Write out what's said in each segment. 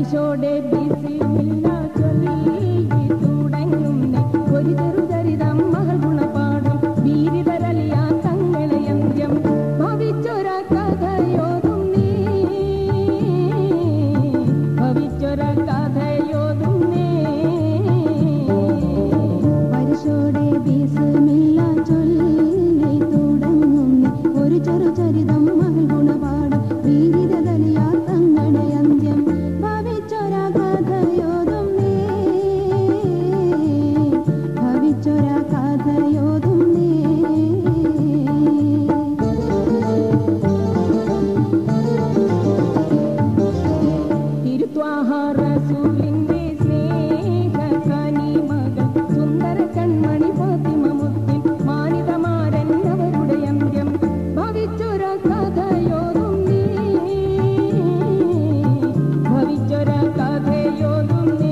പരിശോടെ ബിസിമില്ല ചൊല്ലി തുടങ്ങുന്ന ഒരു ചെറുചരിതം മകൾ ഗുണപാഠം വീരിതരലിയാ തങ്ങളയന്ത്യം ഭവിച്ചൊര കഥയോതും നീ ഭവിച്ചൊര കഥയോതും നീ പരിശോടെ ബിസ്മില്ല ചൊല്ലി തുടങ്ങുന്ന ഒരു ചെറുചരിതം മകൾ ഗുണപാഠം വീരിതലിയാ തങ്ങളുടെ അന്ത്യം ഭവിച്ചൊര കഥയോതും നീ ഭവിച്ചൊര കഥയോതും നീ തിരുത്വാഹാറസൂലിന്റെ സ്നേഹ കനിമകൾ സുന്ദര കൺമണി ഫാത്തിമ മുത്തിൻ മാനിതമാരൻ അവരുടെ അന്ത്യം ഭവിച്ചൊര കഥയോതും നീ ഭവിച്ചൊര കഥയോതും നീ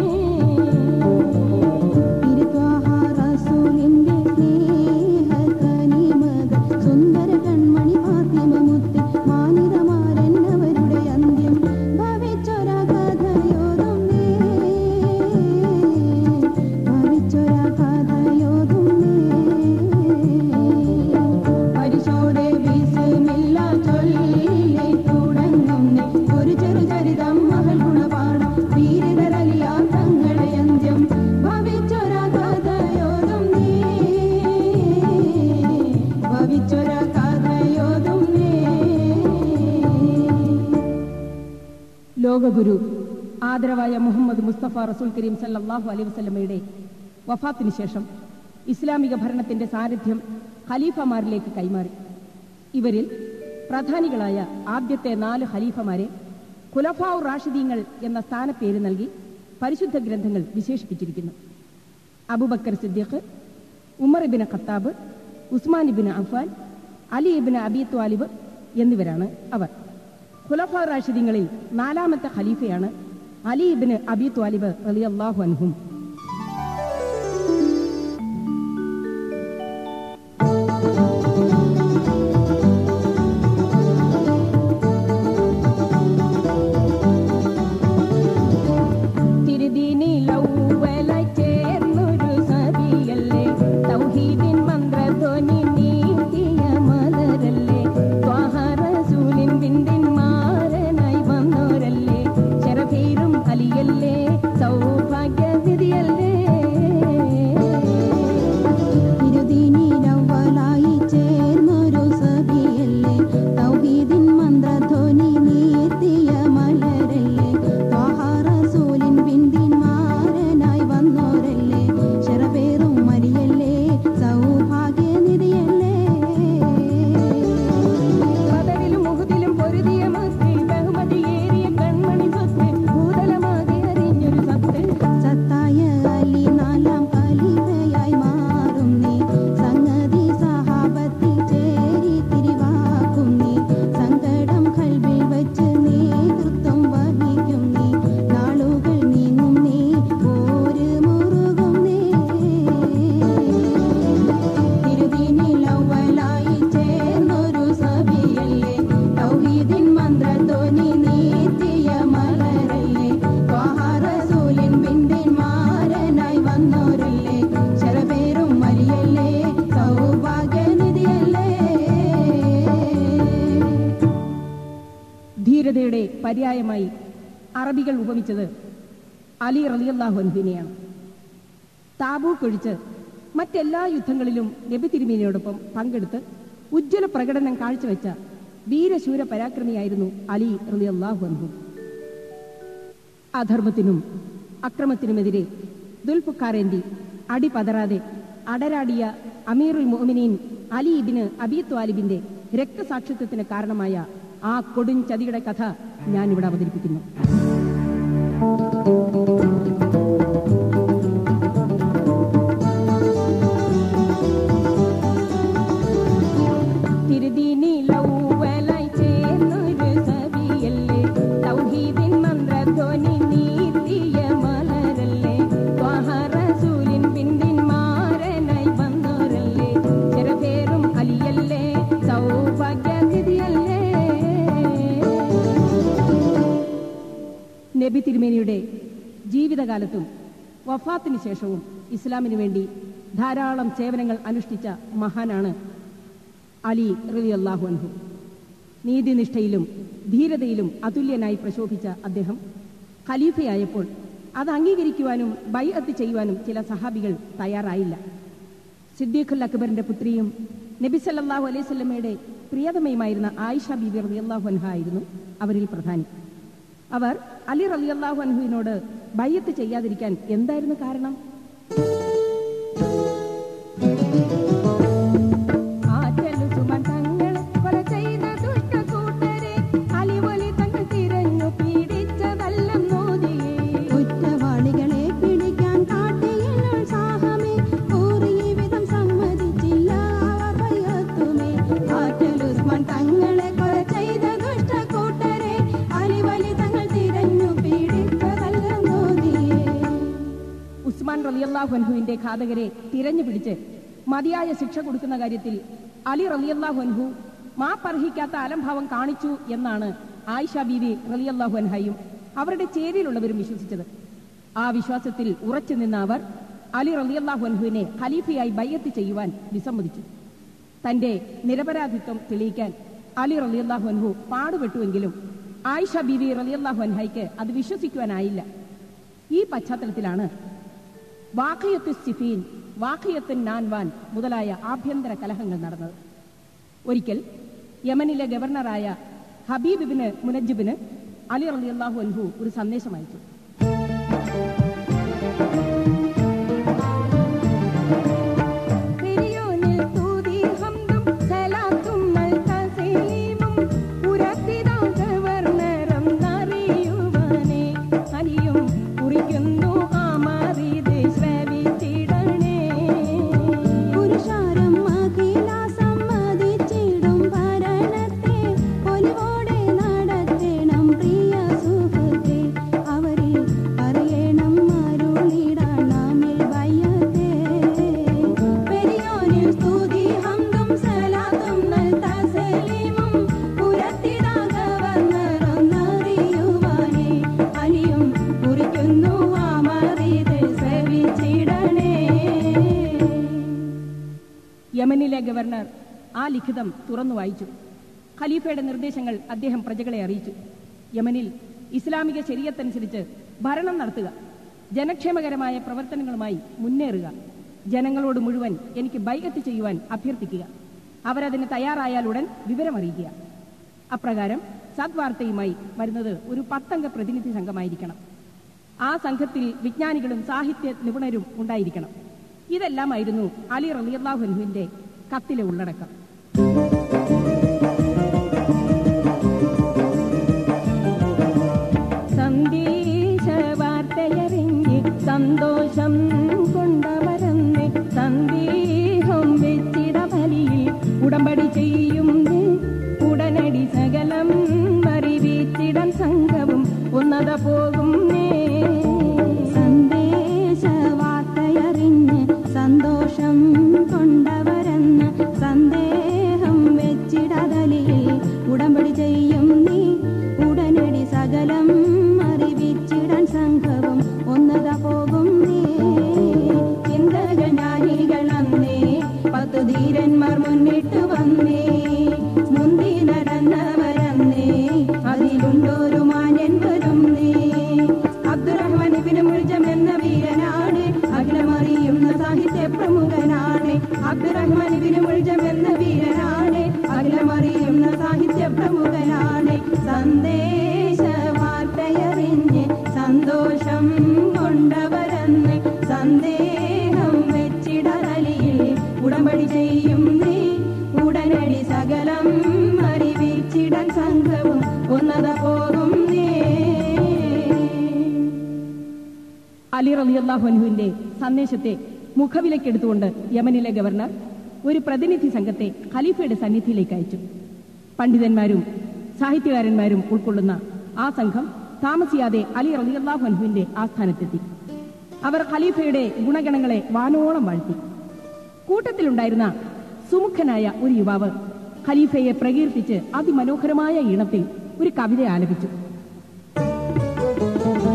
തിരുത്വാഹാറസൂലിന്റെ സ്നേഹകനിമകൾ സുന്ദര കൺമണി ഫാത്തിമ മുത്ത് മാനിതമാരൻ അവരുടെ അന്ത്യം ഭവിച്ചൊര കഥയോതും നീ ഭവിച്ചൊര കഥയോതും നീ പരിശോടെ ബിസ്മില്ല ചൊല്ലി തുടങ്ങുന്ന ഒരു ചെറുചരിതം മകൾ ഗുണപാഠം വീരതരലിയാ തങ്ങളെ അന്ത്യം ഭവിച്ചൊര കഥയോതും നീ ഭവിച്ചൊര കഥയോതും നീ ലോകഗുരു ആദരവായ മുഹമ്മദ് മുസ്തഫ റസൂൽ കരീം സല്ലല്ലാഹു അലൈഹി വസല്ലമയുടെ വഫാത്തിന് ശേഷം ഇസ്ലാമിക ഭരണത്തിന്റെ സാന്നിധ്യം ഖലീഫമാരിലേക്ക് കൈമാറി ഇവരിൽ പ്രധാനികളായ ആദ്യത്തെ നാല് ഖലീഫമാരെ ഖുലഫാഉ റാഷിദീങ്ങൾ എന്ന സ്ഥാനപ്പേര് നൽകി പരിശുദ്ധ ഗ്രന്ഥങ്ങൾ വിശേഷിപ്പിച്ചിരിക്കുന്നു Abu Bakr Siddiq Umar ibn Khattab Uthman ibn Affan Ali ibn Abi Talib എന്നിവരാണ് അവർ ഖുലഫ റാഷിദീങ്ങളിൽ നാലാമത്തെ ഖലീഫയാണ് അലി ഇബിന് അബി ത്വാലിബ് റളിയല്ലാഹു അൻഹും തിരുദീനിലൗവലായി ചേർന്നൊരു സതിയല്ലേ തൗഹീദിൻ മന്ത്രധ്വനി നീക്കിയ മലരല്ലേ ത്വാഹ റസൂലിൻ ബിന്ദിന്മാരനായി വന്നോരല്ലേ ശരഫീറും അലിയല്ലേ സൗഭാഗ്യനിധിയല്ലേ തിരുദീനിലവ്വലായി ചേർന്നൊരു സഭിയല്ലേ തൗഹീദിൻ മന്ത്രധ്വനി നീർത്തിയ മലരല്ലേ ത്വാഹാറസൂലിൻ ബിന്ദിന്മാരനായി വന്നോരല്ലേ ശരപേറും മരിയല്ലേ സൗഭാഗ്യനിധിയല്ലേ ബദറിലും മുഹദിലും പൊരുതിയ മസ്തി ബഹുമതിയേറിയ കൺമണി സ്വത്ത് ഭൂതലമാകെ അറിഞ്ഞൊരു സത്ത് സത്തായ അലി നാലാം ഖലീഫയായി മാറും നീ സംഗതി സഹാബത്തിൽ ചേരി തിരിവാക്കും നീ സങ്കടം കൽവിൽ വച്ച് നേതൃത്വം വഹിക്കും നീ നാളുകൾ നീങ്ങും നീ പോര് മുറുകും നീ തിരുതിനിലവലായി ചേർന്നൊരു സഭിയല്ലേ തൗഹീദിൻ മന്ത്രധ്വനി നീത്തിയ മലരല്ലേ ത്വാഹാറസൂലിൻ ബിന്ദിന്മാരനായി വന്നോരല്ലേ ശരപേരും മരിയല്ലേ സൗഭാഗ്യനിധിയല്ലേ ധീരതയുടെ പര്യായമായി അറബികൾ ഉപമിച്ചത് അലി റളിയല്ലാഹു അൻഹുവിനെയാണ് താബൂക്ക് ഒഴിച്ച് മറ്റെല്ലാ യുദ്ധങ്ങളിലും നബി തിരുമേനിയോടൊപ്പം പങ്കെടുത്ത് ഉജ്ജ്വല പ്രകടനം കാഴ്ചവെച്ച വീരശൂര പരാക്രമിയായിരുന്നു അലി റളിയല്ലാഹു അൻഹു അധർമ്മത്തിനും അക്രമത്തിനുമെതിരെ ദുൽഫുക്കാരേന്തി അടിപതറാതെ അടരാടിയ അമീറുൽ മുഅ്മിനീൻ അലി ഇബിന് അബി ത്വാലിബിന്റെ രക്തസാക്ഷിത്വത്തിന് കാരണമായ ആ കൊടും ചതിയുടെ കഥ ഞാൻ ഇവിടെ അവതരിപ്പിക്കുന്നു തിരുദീനിലൗവലായി ചേർന്നൊരു സഭിയല്ലേ തൗഹീദിൻ മന്ത്രധ്വനി നീത്തിയ മലരല്ലേ ത്വാഹ റസൂലിൻ ബിന്ദിന്മാരനായി വന്നോരല്ലേ ചെറുപേരും അലിയല്ലേ സൗഭാഗ്യനിധിയല്ലേ നബി തിരുമേനിയുടെ ജീവിതകാലത്തും വഫാത്തിന് ശേഷവും ഇസ്ലാമിനു വേണ്ടി ധാരാളം സേവനങ്ങൾ അനുഷ്ഠിച്ച മഹാനാണ് അലി റലി അള്ളാഹു അൻഹു നീതിനിഷ്ഠയിലും ധീരതയിലും അതുല്യനായി പ്രശോഭിച്ച അദ്ദേഹം ഖലീഫയായപ്പോൾ അത് അംഗീകരിക്കുവാനും ബൈഅത്ത് ചെയ്യുവാനും ചില സഹാബികൾ തയ്യാറായില്ല സിദ്ദീഖുൽ അക്ബറിന്റെ പുത്രിയും നബി സല്ലല്ലാഹു അലൈഹി സ്വലമയുടെ പ്രിയതമയുമായിരുന്ന ആയിഷ ബീബി റളിയല്ലാഹു അൻഹ ആയിരുന്നു അവരിൽ പ്രധാനി അവർ അലി റളിയല്ലാഹു അൻഹുവിനോട് ബയ്യത്ത് ചെയ്യാതിരിക്കാൻ എന്തായിരുന്നു കാരണം ആറ്റലു സുമൻ തങ്ങൾ കൊല ചെയ്ത ദുഷ്ടകൂട്ടരെ അലിവലി തങ്ങൾ തിരഞ്ഞു പീഡിച്ചതെല്ലാം നോദിയേ കുറ്റവാളികളെ പിടിക്കാൻ കാട്ടിയെന്നുൾ സാഹമേ കൂറിയ വിധം സമ്മതിച്ചില്ല അവർ ഭയത്തുമേ ആറ്റലുസ്മാൻ തങ്ങളെ കൊല ചെയ്ത ദുഷ്ടക്കൂട്ടരെ അലിവലി തങ്ങൾ തിരഞ്ഞു പീഡിച്ചതല്ല നോദിയേ ഉസ്മാൻ റളിയല്ലാഹു അൻഹുവിന്റെ ഘാതകരെ തിരഞ്ഞു പിടിച്ച് മതിയായ ശിക്ഷ കൊടുക്കുന്ന കാര്യത്തിൽ അലി റളിയല്ലാഹു അൻഹു മാപ്പർഹിക്കാത്ത അലംഭാവം കാണിച്ചു എന്നാണ് ആയിഷ ബീവി റളിയല്ലാഹു അൻഹയും അവരുടെ ചേരിയിലുള്ളവരും വിശ്വസിച്ചത് ആ വിശ്വാസത്തിൽ ഉറച്ചു നിന്ന അവർ അലി റളിയല്ലാഹു അൻഹുവിനെ ഖലീഫയായി ബയ്യത്ത് ചെയ്യുവാൻ വിസമ്മതിച്ചു തന്റെ നിരപരാധിത്വം തെളിയിക്കാൻ അലി റളിയല്ലാഹു അൻഹു പാടുപെട്ടുവെങ്കിലും ആയിഷ ബീവി റളിയല്ലാഹു അൻഹയ്ക്ക് അത് വിശ്വസിക്കുവാനായില്ല ഈ പശ്ചാത്തലത്തിലാണ് വാഖിയത്തു സിഫീൻ വാഖിയത്തു നാൻവാൻ മുതലായ ആഭ്യന്തര കലഹങ്ങൾ നടന്നത് ഒരിക്കൽ യമനിലെ ഗവർണറായ ഹബീബിബിന് മുനജിബിന് അലി റളിയല്ലാഹു അൻഹു ഒരു സന്ദേശം അയച്ചു പെരിയോനിൽ തൂതി ഹംദും സലാത്തും നൽ തസ്ലീമും ഉരത്തിതാ ഗവർണറും അറിയുവാനേ അലിയും കുറിക്കുന്നു ആമാറിത് ശ്രവിച്ചിടണേ പുരുഷാരം അഖില സമ്മതിച്ചിടും ഭരണത്തെ ഒലിവോടെ നടത്തണം പ്രിയ സുഹൃത്തെ അവരിൽ അറിയണം അരുളിടാൻ നാമിൽ ഭയത്തെ പെരിയോനിൽ സ്തുതി ഹംദും സലാത്തും നൽ തസ്ലീമും പുരത്തിടാ ഗവർണറും അറിയുവാനേ അലിയും കുറിക്കുന്നു ആമറിത് ശ്രവിച്ചിടണേ യമനിലെ ഗവർണർ ആ ലിഖിതം തുറന്നു വായിച്ചു ഖലീഫയുടെ നിർദ്ദേശങ്ങൾ അദ്ദേഹം പ്രജകളെ അറിയിച്ചു യമനിൽ ഇസ്ലാമിക ശരീരത്തനുസരിച്ച് ഭരണം നടത്തുക ജനക്ഷേമകരമായ പ്രവർത്തനങ്ങളുമായി മുന്നേറുക ജനങ്ങളോട് മുഴുവൻ എനിക്ക് ബൈകത്ത് ചെയ്യുവാൻ അഭ്യർത്ഥിക്കുക അവരതിന് തയ്യാറായാൽ ഉടൻ വിവരമറിയിക്കുക അപ്രകാരം സദ്വാർത്തയുമായി വരുന്നത് ഒരു പത്തംഗ പ്രതിനിധി സംഘമായിരിക്കണം ആ സംഘത്തിൽ വിജ്ഞാനികളും സാഹിത്യ നിപുണരും ഉണ്ടായിരിക്കണം ഇതെല്ലാമായിരുന്നു അലി റളിയല്ലാഹുവിന്റെ കത്തിലെ ഉള്ളടക്കം സന്ദേശ വാർത്തയറിഞ്ഞ് സന്തോഷം കൊണ്ടവരന്ന് സന്ദേഹം വെച്ചിട ബലിയിൽ ഉടമ്പടി ചെയ്യുന്നേ ഉടനടി സകലം അറിവിച്ചിടൻ സംഘവും ഉന്നത പോകുന്നേ സന്ദേശവാർത്തയറിഞ്ഞ് സന്തോഷം കൊണ്ടവരെന്ന് സന്ദേഹം വെച്ചിടതലിയിൽ ഉടമ്പടി ചെയ്യും നീ ഉടനടി സകലം അറിവിച്ചിടാൻ സംഘവും ഒന്നത പോകും നീ ചിന്തകൾ ജ്ഞാനികൾ അന്നേ പത്തു ധീരന്മാർ മുന്നിട്ട് വന്നേ മുന്തി നടന്നവരന്നേ അതിലുണ്ടൊരു മാന്യൻ വരുന്നേ അബ്ദുറഹ്മാൻ ഇബ്നു മുൽജം എന്ന വീരനാണ് അഖിലമറിയുന്ന സാഹിത്യ പ്രമുഖനാണ് അബ്ദുറഹ്മാൻ ഇബ്നു മുൽജം എന്ന വീരനാണ് അഖിലമറിയുന്ന സാഹിത്യ പ്രമുഖനാണ് സന്ദേശ വാർത്തയറിഞ്ഞ് സന്തോഷം കൊണ്ടവരെന്ന് സന്ദേഹം വെച്ചിടലിയിൽ ഉടമ്പടി ചെയ്യും നീ ഉടനടി സകലം അറിവിച്ചിടൻ സംഘവും ഉന്നത പോകും നീ അലി റളിയല്ലാഹുവിന്റെ സന്ദേശത്തെ മുഖവിലക്കെടുത്തുകൊണ്ട് യമനിലെ ഗവർണർ ഒരു പ്രതിനിധി സംഘത്തെ ഖലീഫയുടെ സന്നിധിയിലേക്ക് അയച്ചു പണ്ഡിതന്മാരും സാഹിത്യകാരന്മാരും ഉൾക്കൊള്ളുന്ന ആ സംഘം താമസിയാതെ അലി റളിയല്ലാഹുവിന്റെ ആസ്ഥാനത്തെത്തി അവർ ഖലീഫയുടെ ഗുണഗണങ്ങളെ വാനോളം വാഴ്ത്തി കൂട്ടത്തിലുണ്ടായിരുന്ന സുമുഖനായ ഒരു യുവാവ് ഖലീഫയെ പ്രകീർത്തിച്ച് അതിമനോഹരമായ ഈണത്തിൽ ഒരു കവിത ആലപിച്ചു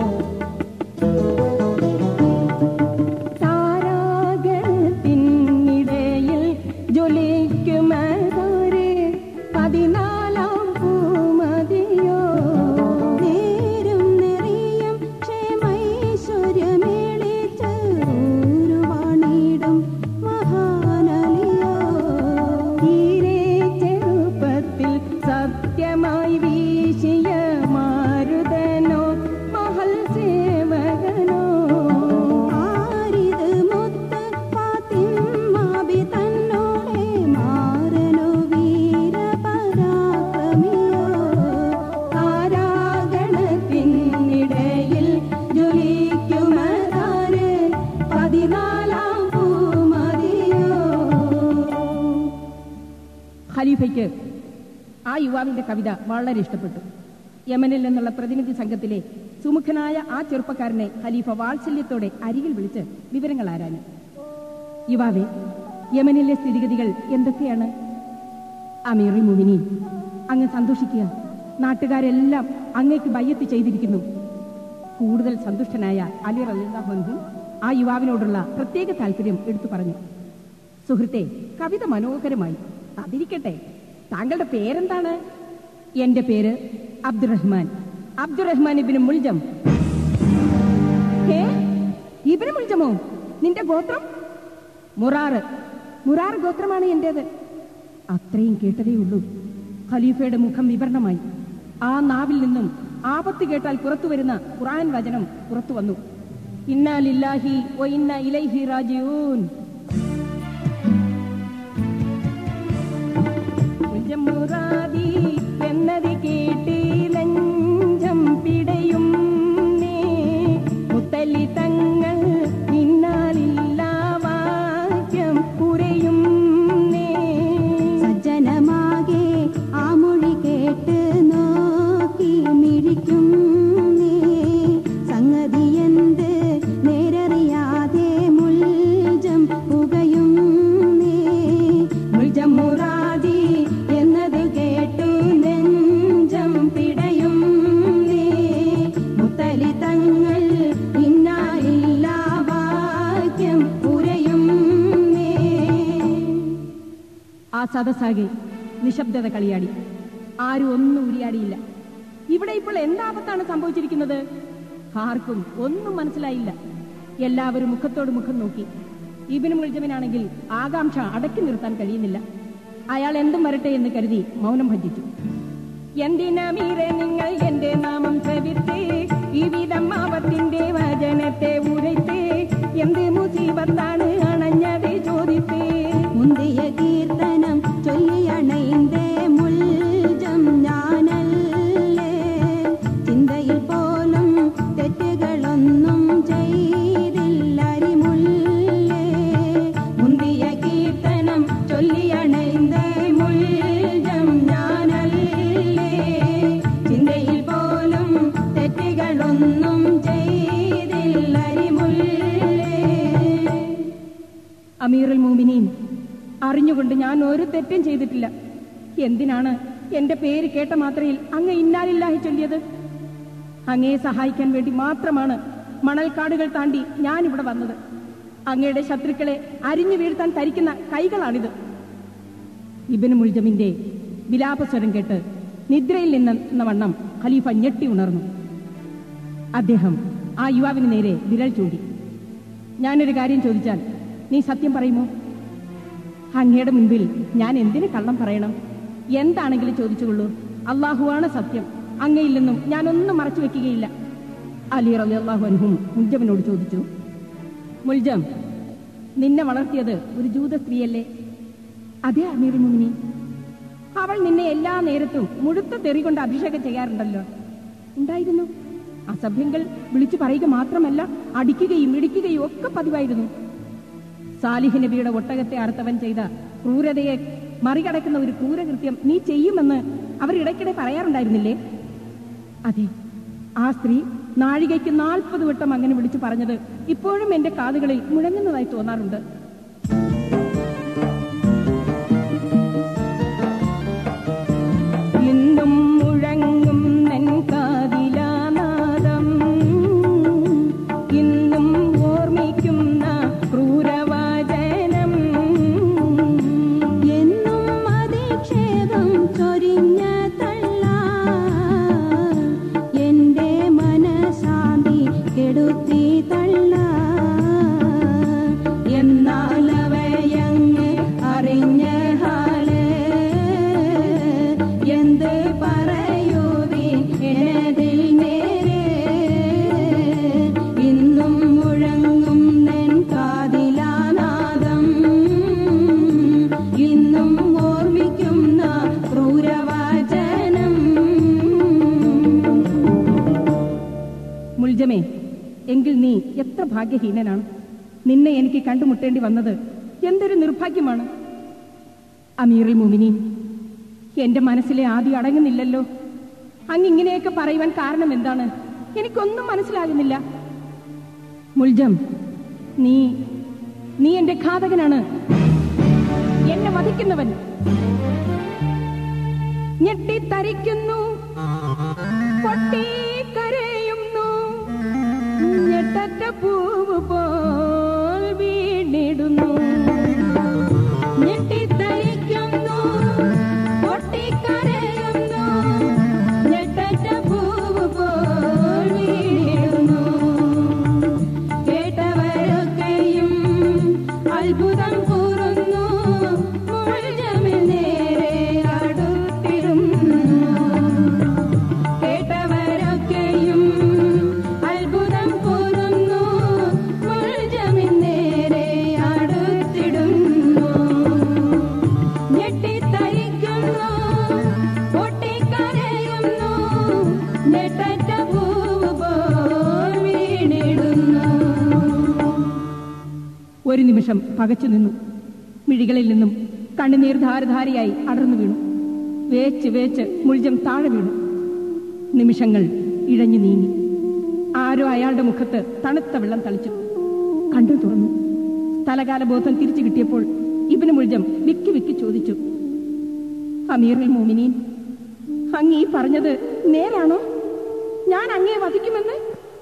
ആ യുവാവിന്റെ കവിത വളരെ ഇഷ്ടപ്പെട്ടു യമനിൽ നിന്നുള്ള പ്രതിനിധി സംഘത്തിലെ സുമുഖനായ ആ ചെറുപ്പക്കാരനെ ഖലീഫ വാത്സല്യത്തോടെ അരികിൽ വിളിച്ച് വിവരങ്ങൾ ആരാഞ്ഞു യുവാവെ യമനിലെ സ്ഥിതിഗതികൾ എന്തൊക്കെയാണ് അമീറുൽ മുമിനി അങ്ങ് സന്തോഷിക്കുക നാട്ടുകാരെല്ലാം അങ്ങേക്ക് ബയ്യത്ത് ചെയ്തിരിക്കുന്നു കൂടുതൽ സന്തുഷ്ടനായ അലി റലിഹു ആ യുവാവിനോടുള്ള പ്രത്യേക താല്പര്യം എടുത്തു പറഞ്ഞു സുഹൃത്തെ കവിത മനോഹരമായി അതിരിക്കട്ടെ താങ്കളുടെ പേരെന്താണ് എന്റെ പേര് അബ്ദുറഹ്മാൻ അബ്ദുറഹ്മാൻ ഇബിന് മുൽജം ഏ ഇബിന് മുൽജമോ നിന്റെ ഗോത്രം മുറാറ് മുറാറ് ഗോത്രമാണ് എന്റേത് അത്രയും കേട്ടതേ ഉള്ളൂ ഖലീഫയുടെ മുഖം വിവരണമായി ആ നാവിൽ നിന്നും ആപത്ത് കേട്ടാൽ പുറത്തു വരുന്ന ഖുർആൻ വചനം പുറത്തു വന്നു ഇന്നാ ലില്ലാഹി വ ഇന്ന ഇലൈഹി റാജിഊൻ മുറാദി എന്നത് കേട്ട് ലഞ്ചം പിടയും നേ മുത്തലി തങ്ങൾ ഇന്നാലില്ല വാക്യം പുരയും നേ സജ്ജനമാകെ ആ മൊഴി കേട്ട് നോക്കി മിഴിക്കും നീ സംഗതി എന്ത് നേരറിയാതെ മുൽജം പുകയും നീ മുൽജം മുറാദി എന്നത് കേട്ടു നെഞ്ചം പിടയും നീ മുത്തലി തങ്ങൾ ഇന്നാലില്ല വാക്യം പുരയും നീ ആ സദസ്സാകെ നിശബ്ദത കളിയാടി ആരും ഒന്നും ഉരിയാടിയില്ല ഇവിടെ ഇപ്പോൾ എന്താപത്താണ് സംഭവിച്ചിരിക്കുന്നത് ആർക്കും ഒന്നും മനസ്സിലായില്ല എല്ലാവരും മുഖത്തോട് മുഖം നോക്കി ഇബിന് മുൾജമിനാണെങ്കിൽ ആകാംക്ഷ അടക്കി നിർത്താൻ കഴിയുന്നില്ല അയാൾ എന്തും വരട്ടെ എന്ന് കരുതി മൗനം ഭജിച്ചു എന്തിനമീറെ നിങ്ങൾ എന്റെ നാമം ശ്രവിത്ത് ഈ വിധം ആപത്തിന്റെ വചനത്തെ ഉരയ്ത്ത് എന്ത് മുസീബത്താണ് അണഞ്ഞത് ചോദിത്ത് മുന്തിയ കീർത്തനം ചൊല്ലിയണൈന്തേ മുൽജം ഞാനല്ലേ ചിന്തയിൽ പോലും തെറ്റുകളൊന്നും ചെയ്തില്ലരിമുല്ലേ മുന്തിയ കീർത്തനം ചൊല്ലിയണൈന്തേ മുൽജം ഞാനല്ലേ ചിന്തയിൽ പോലും തെറ്റുകളൊന്നും ചെയ്തില്ലരിമുല്ലേ അമീറുൽ മൂമിനീൻ അറിഞ്ഞുകൊണ്ട് ഞാൻ ഒരു തെറ്റും ചെയ്തിട്ടില്ല എന്തിനാണ് എന്റെ പേര് കേട്ട മാത്രയിൽ അങ്ങ് ഇന്നാലില്ലാഹി ചൊല്ലിയത് അങ്ങയെ സഹായിക്കാൻ വേണ്ടി മാത്രമാണ് മണൽക്കാടുകൾ താണ്ടി ഞാൻ ഇവിടെ വന്നത് അങ്ങയുടെ ശത്രുക്കളെ അരിഞ്ഞു വീഴ്ത്താൻ തരിക്കുന്ന കൈകളാണിത് ഇബിന് മുൽജമിന്റെ വിലാപസ്വരം കേട്ട് നിദ്രയിൽ നിന്നെന്ന വണ്ണം ഖലീഫ ഞെട്ടി ഉണർന്നു അദ്ദേഹം ആ യുവാവിന് നേരെ വിരൽ ചൂണ്ടി ഞാനൊരു കാര്യം ചോദിച്ചാൽ നീ സത്യം പറയുമോ അങ്ങയുടെ മുൻപിൽ ഞാൻ എന്തിന് കള്ളം പറയണം എന്താണെങ്കിലും ചോദിച്ചുകൊള്ളൂ അള്ളാഹുവാണ് സത്യം അങ്ങയിൽ നിന്നും ഞാനൊന്നും മറച്ചു വെക്കുകയില്ല അലി റലി അള്ളാഹു അൻഹും മുൽജമിനോട് ചോദിച്ചു മുൽജം നിന്നെ വളർത്തിയത് ഒരു ജൂത സ്ത്രീയല്ലേ അതെ അമീർ മുമിനി അവൾ നിന്നെ എല്ലാ നേരത്തും മുഴുത്ത തെറി കൊണ്ട് അഭിഷേകം ചെയ്യാറുണ്ടല്ലോ ഉണ്ടായിരുന്നു അസഭ്യങ്ങൾ വിളിച്ചു പറയുക മാത്രമല്ല അടിക്കുകയും ഇടിക്കുകയും ഒക്കെ പതിവായിരുന്നു സാലിഹ് നബിയുടെ ഒട്ടകത്തെ അറുത്തവൻ ചെയ്ത ക്രൂരതയെ മറികടക്കുന്ന ഒരു ക്രൂരകൃത്യം നീ ചെയ്യുമെന്ന് അവർ ഇടയ്ക്കിടെ പറയാറുണ്ടായിരുന്നില്ലേ അതെ ആ സ്ത്രീ നാഴികയ്ക്ക് നാൽപ്പത് വട്ടം അങ്ങനെ വിളിച്ചു പറഞ്ഞത് ഇപ്പോഴും എന്റെ കാതുകളിൽ മുഴങ്ങുന്നതായി തോന്നാറുണ്ട് ഇന്നും മുഴങ്ങും നൻ കാതിലാനാദം ഇന്നും ഓർമ്മിക്കുന്ന ക്രൂരവാചനം എന്നും അധിക്ഷേപം ചൊരിഞ്ഞ തള്ള എന്റെ മനശാന്തി കെടുത്തി തള്ള എന്നാൽ അവയങ്ങ് അറിഞ്ഞ ഹാല് എന്ത് പറയൂവീൻ എന്നതിൽ നേരെ ഇന്നും മുഴങ്ങും നെൻ കാതിലാനാദം ഇന്നും ഓർമ്മിക്കുന്ന ക്രൂരവാചനം മുൽജമേ എങ്കിൽ നീ എത്ര ഭാഗ്യഹീനനാണ് നിന്നെ എനിക്ക് കണ്ടുമുട്ടേണ്ടി വന്നത് എന്തൊരു നിർഭാഗ്യമാണ് അമീറുൽ മുമിനി എന്റെ മനസ്സിലെ ആദ്യം അടങ്ങുന്നില്ലല്ലോ അങ്ങ് ഇങ്ങനെയൊക്കെ പറയുവാൻ കാരണം എന്താണ് എനിക്കൊന്നും മനസ്സിലാകുന്നില്ല മുൽജം നീ നീ എന്റെ ഘാതകനാണ് എന്നെ വധിക്കുന്നവൻ ഞെട്ടിത്തരിക്കുന്നു പൊട്ടിക്കരയുന്നു ഞെട്ടറ്റ പൂവ് പോൽ വീണിടുന്നു ഞെട്ടിത്തരിക്കുന്നു പൊട്ടിക്കരയുന്നു ഞെട്ടറ്റ പൂവ് പോൽ വീഴുന്നു കേട്ടവരൊക്കെയും അത്ഭുതം കൂറുന്നു മുഴുവൻ നേരെ അടുത്തിരുന്നു കേട്ടവരൊക്കെയും അത്ഭുതം കൂറുന്നു മുഴുവൻ നേരെ അടുത്തിടുന്നു ഞെട്ടിത്തരിക്കുന്നു പൊട്ടിക്കരയുന്നു ഞെട്ടറ്റ പൂവ് പോൽ വീണിടുന്നു ഒരു നിമിഷം പകച്ചു നിന്നു മിഴികളിൽ നിന്നും കണ്ണുനീർ ധാരധാരയായി അടർന്നു വീണു വേച്ച് വേച്ച് മുൾജം താഴെ വീണു നിമിഷങ്ങൾ ഇഴഞ്ഞു നീങ്ങി ആരോ അയാളുടെ മുഖത്ത് തണുത്ത വെള്ളം തളിച്ചു കണ്ടു തുറന്നു സ്ഥലകാല ബോധം തിരിച്ചു കിട്ടിയപ്പോൾ ഇബിന് മുൾജം വിക്കി വിക്കി ചോദിച്ചു അമീറുൽ മോമിനീൻ അങ്ങ് ഈ പറഞ്ഞത് നേരാണോ ഞാൻ അങ്ങേ വധിക്കുമെന്ന്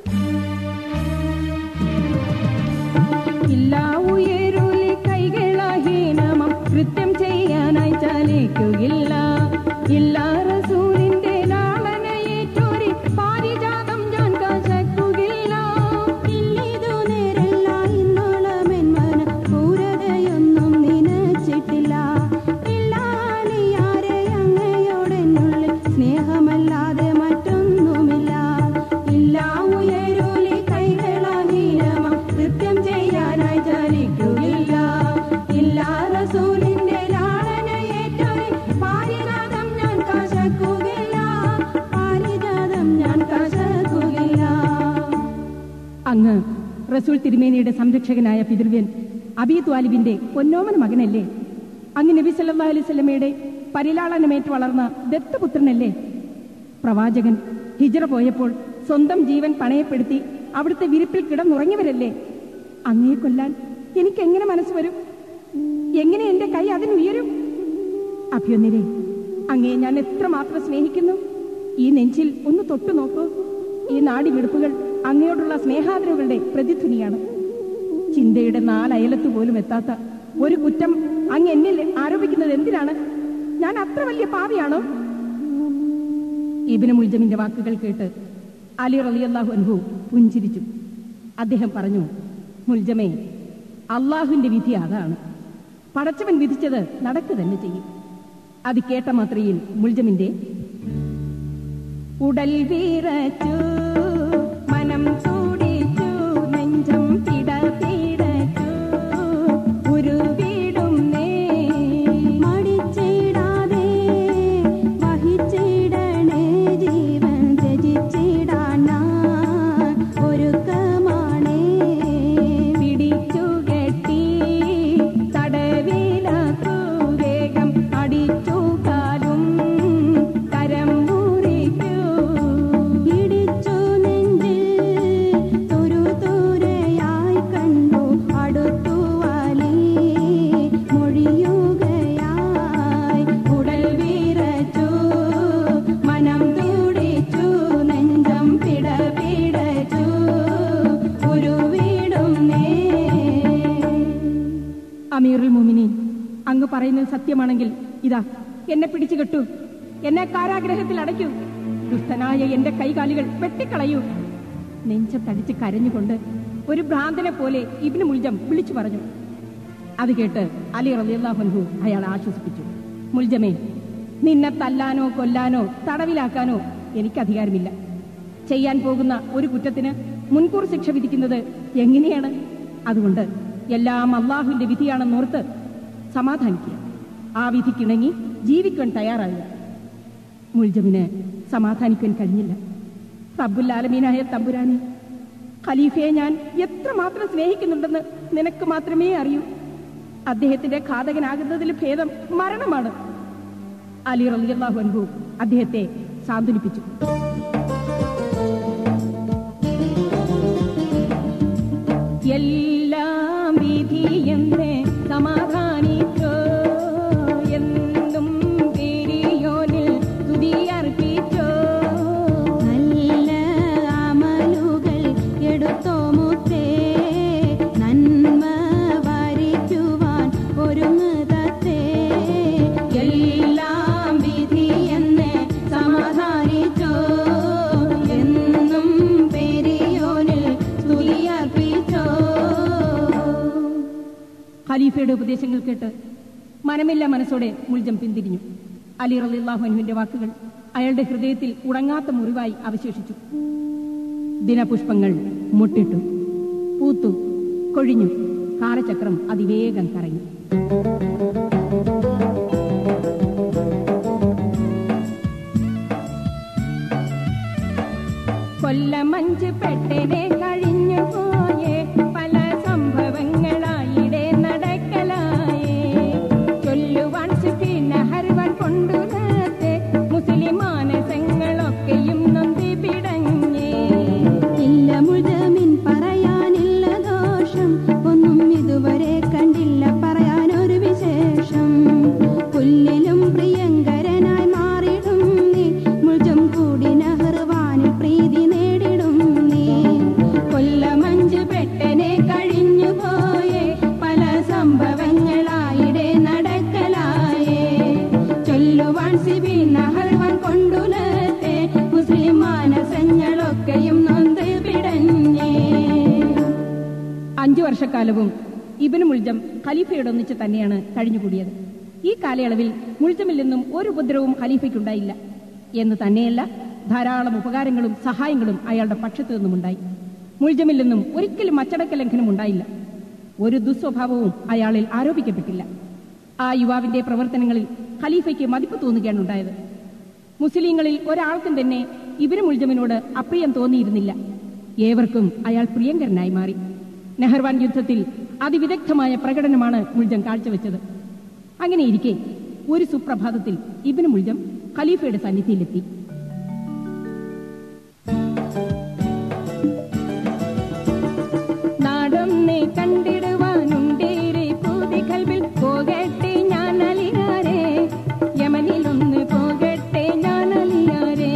ഇല്ല ഉയരുലി കൈകളഹീനമം കൃത്യം ചെയ്യാനായി ചലിക്കുകയില്ല ഇല്ല റസൂലിന്റെ ലാളനയേറ്റോരി പാരിജാതം ഞാൻ കശക്കുകയില്ല ഇല്ലിതു നേരല്ല ഇന്നോളമെന്മന ക്രൂരതയൊന്നും നനച്ചിട്ടില്ല ഇല്ലാലിയാരെ അങ്ങയോടെന്നുള്ളിൽ സ്നേഹമല്ലാതെ മറ്റൊന്നുമില്ല ഇല്ല ഉയരൂലി കൈകളാഹീനമം കൃത്യം ചെയ്യാനായി ചലിക്കുകയില്ല ഇല്ല റസൂലിന്റെ ലാളനയേറ്റൊരു പാരിജാതം ഞാൻ കശക്കുകയില്ല പാരിജാതം ഞാൻ കശക്കുകയില്ല അങ്ങ് റസൂൽ തിരുമേനിയുടെ സംരക്ഷകനായ പിതൃവ്യൻ അബീ ത്വാലിബിന്റെ പൊന്നോമന മകനല്ലേ അങ്ങ് നബി സല്ലല്ലാഹു അലൈഹി വസല്ലമയുടെ പരിലാളനമേറ്റ് വളർന്ന ദത്തപുത്രനല്ലേ പ്രവാചകൻ ഹിജറ പോയപ്പോൾ സ്വന്തം ജീവൻ പണയപ്പെടുത്തി അവിടുത്തെ വിരിപ്പിൽ കിടന്നുറങ്ങിയവരല്ലേ അങ്ങയെ കൊല്ലാൻ എനിക്ക് എങ്ങനെ മനസ്സ് വരും എങ്ങനെ എന്റെ കൈ അതിനുയരും അഭ്യൊന്നിരെ അങ്ങയെ ഞാൻ എത്രമാത്രം സ്നേഹിക്കുന്നു ഈ നെഞ്ചിൽ ഒന്ന് തൊട്ടു നോക്കൂ ഈ നാടി വിടുപ്പുകൾ അങ്ങയോടുള്ള സ്നേഹാദരവുകളുടെ പ്രതിധ്വനിയാണ് ചിന്തയുടെ നാലയലത്ത് പോലും എത്താത്ത ഒരു കുറ്റം അങ്ങ് എന്നിൽ ആരോപിക്കുന്നത് എന്തിനാണ് ഞാൻ അത്ര വലിയ പാവിയാണോ ഇബിന് മുൽജമിന്റെ വാക്കുകൾ കേട്ട് അലി റളിയല്ലാഹു അൻഹു പുഞ്ചിരിച്ചു അദ്ദേഹം പറഞ്ഞു മുൽജമേ അള്ളാഹുവിന്റെ വിധി അതാണ് പടച്ചവൻ വിധിച്ചത് നടക്കുക തന്നെ ചെയ്യും അത് കേട്ട മാത്രയിൽ മുൽജമിന്റെ ഉടൽ വീറച്ചു മനം ചൂടിച്ചു നെഞ്ചം പിടപിടച്ചു ഒരു വീടും നേ മടിച്ചിടാതെ വഹിച്ചിടണേ ജീവൻ ത്യജിച്ചിടാൻ ഞാൻ ഒരുക്കമാണേ പിടിച്ചു കെട്ടി തടവിലാക്കു വേഗം അടിച്ചു കാലും കരം മുറിക്കൂ ഇടിച്ചു നെഞ്ചിൽ തുരു തുരയായി കണ്ടു അടുത്തു വലി മൊഴിയുകയായി ഉടൽ വീറച്ചു മനം തുടിച്ചു നെഞ്ചം പിടപിടച്ചു ഒരു വീടും നേ അമീറുൽ മുമിനീൻ അങ്ങ് പറയുന്നത് സത്യമാണെങ്കിൽ ഇതാ എന്നെ പിടിച്ചു കെട്ടു എന്നെ കാരാഗ്രഹത്തിൽ അടയ്ക്കൂ ദുഷ്ടനായ എന്റെ കൈകാലുകൾ വെട്ടിക്കളയൂ നെഞ്ചത്തടിച്ച് കരഞ്ഞുകൊണ്ട് ഒരു ഭ്രാന്തനെ പോലെ ഇബ്നു മുൽജം വിളിച്ചു പറഞ്ഞു അത് കേട്ട് അലി റളിയല്ലാഹുൻഹു അയാളെ ആശ്വസിപ്പിച്ചു മുൽജമേ നിന്നെ തല്ലാനോ കൊല്ലാനോ തടവിലാക്കാനോ എനിക്ക് അധികാരമില്ല ചെയ്യാൻ പോകുന്ന ഒരു കുറ്റത്തിന് മുൻകൂർ ശിക്ഷ വിധിക്കുന്നത് എങ്ങനെയാണ് അതുകൊണ്ട് എല്ലാം അള്ളാഹുവിന്റെ വിധിയാണെന്നോർത്ത് സമാധാനിക്കുക ആ വിധിക്കിണങ്ങി ജീവിക്കാൻ തയ്യാറാകുക മുൽജമിന് സമാധാനിക്കാൻ കഴിഞ്ഞില്ല റബ്ബുല്ലാലമീനായ തമ്പുരാനെ ഖലീഫയെ ഞാൻ എത്രമാത്രം സ്നേഹിക്കുന്നുണ്ടെന്ന് നിനക്ക് മാത്രമേ അറിയൂ അദ്ദേഹത്തിന്റെ ഘാതകനാകുന്നതിൽ ഭേദം മരണമാണ് അലി റളിയല്ലാഹു അൻഹു അദ്ദേഹത്തെ സാന്ത്വനിപ്പിച്ചു എല്ലാം വിധിയെന്ന് സമാധാനിച്ചോ എന്നും പേരിയോനിൽ തുതിയർപ്പിച്ചോ നല്ല അമലുകൾ എടുത്തോ മുത്തേ നന്മ വരിക്കുവാൻ ഒരുങ്ങുതത്തേ എല്ലാം വിധിയെന്ന് സമാധാനിച്ചോ എന്നും പെരിയോനിൽ സ്തുതിയർപ്പിച്ചോ ഖലീഫയുടെ ഉപദേശങ്ങൾ കേട്ട് മനമില്ല മനസ്സോടെ മുൽജം പിന്തിരിഞ്ഞു അലി റളിയല്ലാഹു അൻഹുവിന്റെ വാക്കുകൾ അയാളുടെ ഹൃദയത്തിൽ ഉണങ്ങാത്ത മുറിവായി അവശേഷിച്ചു ദിനപുഷ്പങ്ങൾ മുട്ടിട്ടു പൂത്തു കൊഴിഞ്ഞു കാലചക്രം അതിവേഗം കറങ്ങി കൊല്ലമഞ്ച് പെട്ടനെ കഴിഞ്ഞു പോയേ പല സംഭവങ്ങളായിടെ നടക്കലായേ ചൊല്ലുവാൻ സുഖിന ഹർവാൻ കൊണ്ടുവരത്തെ മുസ്ലിം മാനസങ്ങളൊക്കെയും നന്ദി പിടഞ്ഞേ ഇല്ല മുഴുമിൻ പറയാനില്ല ദോഷം ഒന്നും ഇതുവരെ കണ്ടില്ല പറയാനൊരു വിശേഷം പുല്ലിലും പ്രിയങ്കരനായി മാറിടും നീ മുഴും കൂടി നഹർവാനിൽ പ്രീതി നേടിടും നീ കൊല്ലമഞ്ച് പെട്ടനെ കഴിഞ്ഞു പോയേ പല സംഭവങ്ങളായിടെ നടക്കലായേ ചൊല്ലുവാൻ സിബി നഹർവാൻ കൊണ്ടുലത്തെ മുസ്ലിം മാനസങ്ങളൊക്കെയും നൊന്ത് പിടഞ്ഞേ അഞ്ചു വർഷക്കാലവും ഇബിന് മുൽജം ഖലീഫയോടൊന്നിച്ച് തന്നെയാണ് കഴിഞ്ഞുകൂടിയത് ഈ കാലയളവിൽ മുൽജമിൽ നിന്നും ഒരു ഉപദ്രവവും ഖലീഫയ്ക്കുണ്ടായില്ല എന്ന് തന്നെയല്ല ധാരാളം ഉപകാരങ്ങളും സഹായങ്ങളും അയാളുടെ പക്ഷത്തു നിന്നുമുണ്ടായി മുൽജമിൽ നിന്നും ഒരിക്കലും അച്ചടക്ക ലംഘനം ഉണ്ടായില്ല ഒരു ദുസ്വഭാവവും അയാളിൽ ആരോപിക്കപ്പെട്ടില്ല ആ യുവാവിന്റെ പ്രവർത്തനങ്ങളിൽ ഖലീഫയ്ക്ക് മതിപ്പ് തോന്നുകയാണ് ഉണ്ടായത് മുസ്ലിങ്ങളിൽ ഒരാൾക്കും തന്നെ ഇബിന് മുൽജമിനോട് അപ്രിയം തോന്നിയിരുന്നില്ല ഏവർക്കും അയാൾ പ്രിയങ്കരനായി മാറി നെഹർവാൻ യുദ്ധത്തിൽ അതിവിദഗ്ധമായ പ്രകടനമാണ് മുൽജം കാഴ്ചവെച്ചത് അങ്ങനെയിരിക്കെ ഒരു സുപ്രഭാതത്തിൽ ഇബിന് മുൽജം ഖലീഫയുടെ സന്നിധിയിലെത്തി നാടൊന്നെ കണ്ടിടുവാനുണ്ടേറെ പൂതി കൽവിൽ പോകട്ടെ ഞാൻ അലിയാരെ യമനിലൊന്ന് പോകട്ടെ ഞാൻ അലിയാരെ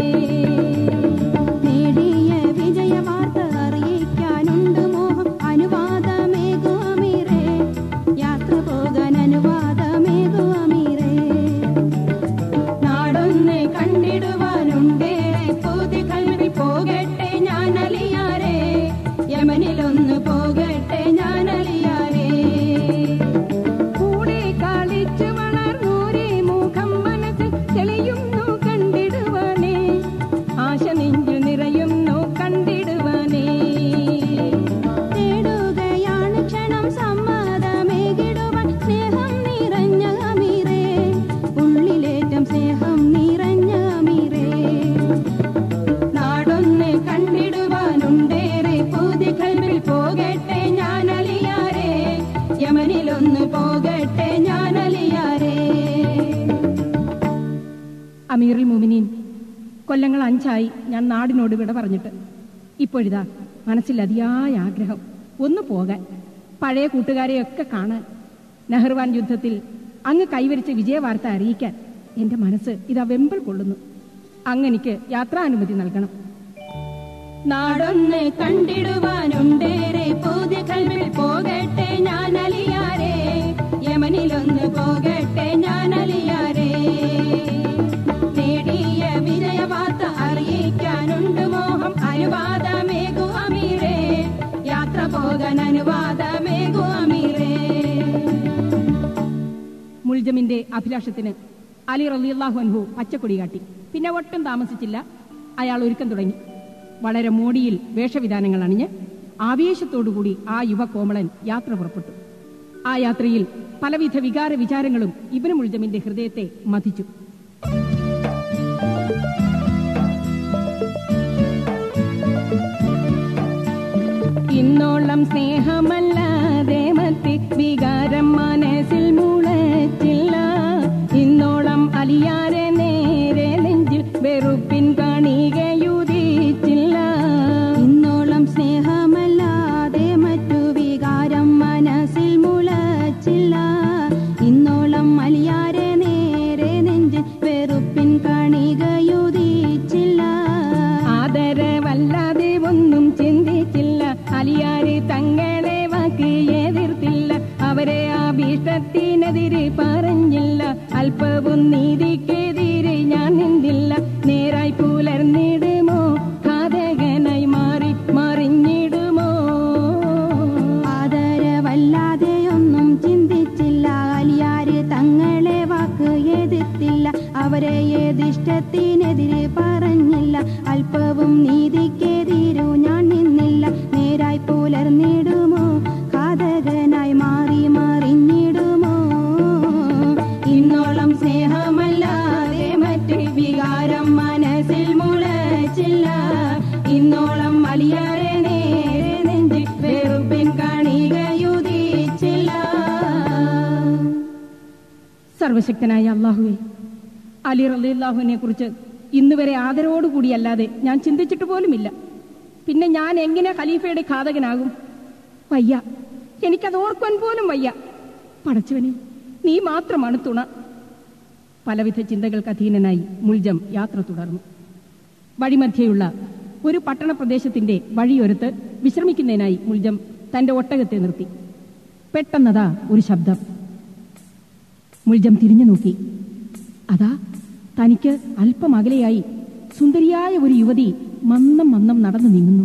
നേടിയ വിജയ വാർത്ത അറിയിക്കാനുണ്ട് മോഹം അനുവാദമേകു അമീറേ യാത്ര പോകാൻ അനുവാദമേകു അമീറേ നാടൊന്ന് കണ്ടിടുവാനുണ്ടേറെ പൂതി കൽവിൽ പോകട്ടെ ഞാൻ അലിയാരെ യമനിലൊന്ന് പോകട്ടെ ഞാൻ അലിയാരെ കൂടെ കളിച്ചു വളർന്നോരേ മുഖം മനസ്സിൽ തെളിയുന്നു കണ്ടിടുവാനേ ആശ നെഞ്ചു നിറയുന്നു കണ്ടിടുവാനേ തേടുകയാണ് ക്ഷണം സമ്മതമേകിടുവാൻ സ്നേഹം നിറഞ്ഞ അമീറേ ഉള്ളിലേറ്റം സ്നേഹം നിറഞ്ഞ അമീറേ നാടൊന്ന് കണ്ടിടുവാനുണ്ടേറെ പൂതി കൽവിൽ പോകട്ടെ ഞാൻ അലിയാരെ യമനിലൊന്ന് പോകട്ടെ ഞാൻ അലിയാരെ അമീറുൽ മുമിനീൻ കൊല്ലങ്ങൾ അഞ്ചായി ഞാൻ നാടിനോട് വിട പറഞ്ഞിട്ട് ഇപ്പോഴിതാ മനസ്സിൽ അതിയായ ആഗ്രഹം ഒന്ന് പോകാൻ പഴയ കൂട്ടുകാരെയൊക്കെ കാണാൻ നെഹ്റുവാൻ യുദ്ധത്തിൽ അങ്ങ് കൈവരിച്ച വിജയവാർത്ത അറിയിക്കാൻ എന്റെ മനസ്സ് ഇതാ വെമ്പൽ കൊള്ളുന്നു അങ്ങെനിക്ക് യാത്രാനുമതി നൽകണം നാടൊന്ന് കണ്ടിടുവാനുണ്ടേറെ പുതിയ കൽവിൽ പോകട്ടെ ഞാൻ അലിയാരെ യമനിലൊന്ന് പോകട്ടെ ഞാൻ അലിയാരെ നേടിയ വിജയവാർത്ത അറിയിക്കാനുണ്ട് മോഹം അനുവാദമേകു അമീറേ യാത്ര പോകാൻ അനുവാദമേകു അമീറേ മുൽജമിന്റെ അഭിലാഷത്തിന് അലി റളിയല്ലാഹു അൻഹു പച്ചക്കൊടി കാട്ടി പിന്നെ ഒട്ടും താമസിച്ചില്ല അയാൾ ഒരുക്കം തുടങ്ങി വളരെ മോടിയിൽ വേഷവിധാനങ്ങൾ അണിഞ്ഞ് ആവേശത്തോടുകൂടി ആ യുവകോമളൻ യാത്ര പുറപ്പെട്ടു ആ യാത്രയിൽ പലവിധ വികാര വിചാരങ്ങളും ഇബിന് മുൽജമിന്റെ ഹൃദയത്തെ മതിച്ചു ഇന്നോളം സ്നേഹമല്ലാതെ മറ്റ് വികാരം മനസ്സിൽ മുളച്ചില്ല ഇന്നോളം അലിയാരെ കണികയുദിച്ചില്ല ആദരവല്ലാതെ ഒന്നും ചിന്തിച്ചില്ല അലിയാര് തങ്ങളെ വാക്ക് എതിർത്തില്ല അവരെ ആഭീഷ്ടത്തിനെതിരെ പറഞ്ഞില്ല അല്പവും നീതിക്കെതിരെ ഞാൻ നിന്നില്ല നേരായി പുലർന്നിടുമോ ഘാതകനായി മാറി മറിഞ്ഞിടുമോ ആദരവല്ലാതെ ഒന്നും ചിന്തിച്ചില്ല അലിയാര് തങ്ങളെ വാക്ക് എതിർത്തില്ല അവരെ ഏതിഷ്ടത്തിനെതിരെ പറഞ്ഞില്ല അല്പവും നീതിക്കെതിരു ഞാൻ നിന്നില്ല നേരായി പുലർന്നിടുമോ ഘാതകനായി മാറി മറിഞ്ഞിടുമോ ഇന്നോളം സ്നേഹമല്ലാതെ മറ്റ് വികാരം മനസ്സിൽ മുളച്ചില്ല ഇന്നോളം അലിയാരെ നേരെ നെഞ്ചിൽ വെറുപ്പിൻ കാണികയുദിച്ചില്ല സർവശക്തനായ അള്ളാഹുവെ അലി റലിള്ളാഹുവിനെ കുറിച്ച് ഇന്നുവരെ ആദരവോടുകൂടിയല്ലാതെ ഞാൻ ചിന്തിച്ചിട്ട് പോലുമില്ല പിന്നെ ഞാൻ എങ്ങനെ ഖലീഫയുടെ ഘാതകനാകും വയ്യ എനിക്കത് ഓർക്കുവാൻ പോലും വയ്യ പടച്ചവനെ നീ മാത്രമാണ് തുണ പലവിധ ചിന്തകൾക്ക് അധീനനായി മുൾജം യാത്ര തുടർന്നു വഴിമധ്യയുള്ള ഒരു പട്ടണ പ്രദേശത്തിന്റെ വഴിയൊരുത്ത് വിശ്രമിക്കുന്നതിനായി മുൾജം തന്റെ ഒട്ടകത്തെ നിർത്തി പെട്ടെന്നതാ ഒരു ശബ്ദം മുൾജം തിരിഞ്ഞു നോക്കി അതാ തനിക്ക് അല്പം അകലെയായി സുന്ദരിയായ ഒരു യുവതി മന്നം മന്നം നടന്നു നീങ്ങുന്നു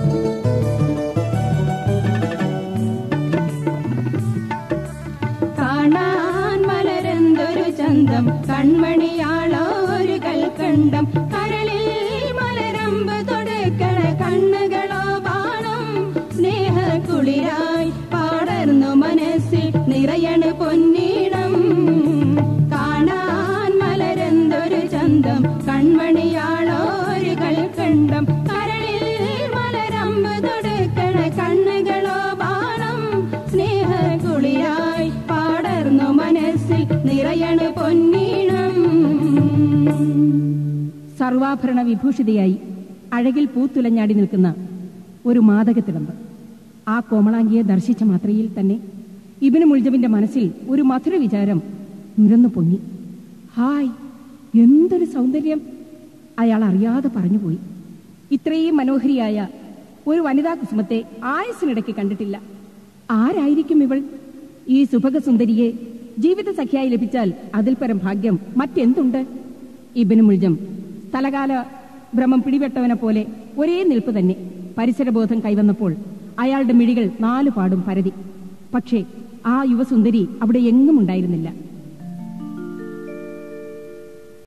കാണാൻ മലരെന്തൊരു ചന്തം കൺമണിയാളോ ഒരു കൽക്കണ്ടം കരളിൽ മലരമ്പ് തൊടുക്കണ കണ്ണുകളോ ബാണം സ്നേഹ കുളിരായി പാടർന്നു മനസ്സിൽ നിറയണ് പൊന്നീണം കാണാൻ മലരെന്തൊരു ചന്തം കൺമണിയാളോ ഒരു കൽക്കണ്ടം കരളിൽ മലരമ്പ് തൊടുക്കണ കണ്ണുകളോ ബാണം സ്നേഹ കുളിരായി പാടർന്നു മനസ്സിൽ നിറയണ് പൊന്നീണം സർവാഭരണ വിഭൂഷിതയായി അഴകിൽ പൂത്തുലഞ്ഞാടി നിൽക്കുന്ന ഒരു മാതകത്തിടമ്പ് ആ കോമളാംഗിയെ ദർശിച്ച മാത്രയിൽ തന്നെ ഇബിന് മുൾജമിന്റെ മനസ്സിൽ ഒരു മധുര വിചാരം നുരന്നു പൊങ്ങി ഹായ് എന്തൊരു സൗന്ദര്യം അയാൾ അറിയാതെ പറഞ്ഞുപോയി ഇത്രയും മനോഹരിയായ ഒരു വനിതാ കുസുമത്തെ ആയുസിനിടയ്ക്ക് കണ്ടിട്ടില്ല ആരായിരിക്കും ഇവൾ ഈ സുഭഗസുന്ദരിയെ ജീവിത സഖ്യായി ലഭിച്ചാൽ അതിൽ പരം ഭാഗ്യം മറ്റെന്തുണ്ട് ഇബിന് മുൾജം സ്ഥലകാല ഭ്രമം പിടിപെട്ടവനെ പോലെ ഒരേ നിൽപ്പ് തന്നെ പരിസരബോധം കൈവന്നപ്പോൾ അയാളുടെ മിഴികൾ നാലു പാടും പരതി പക്ഷേ ആ യുവസുന്ദരി അവിടെ എങ്ങും ഉണ്ടായിരുന്നില്ല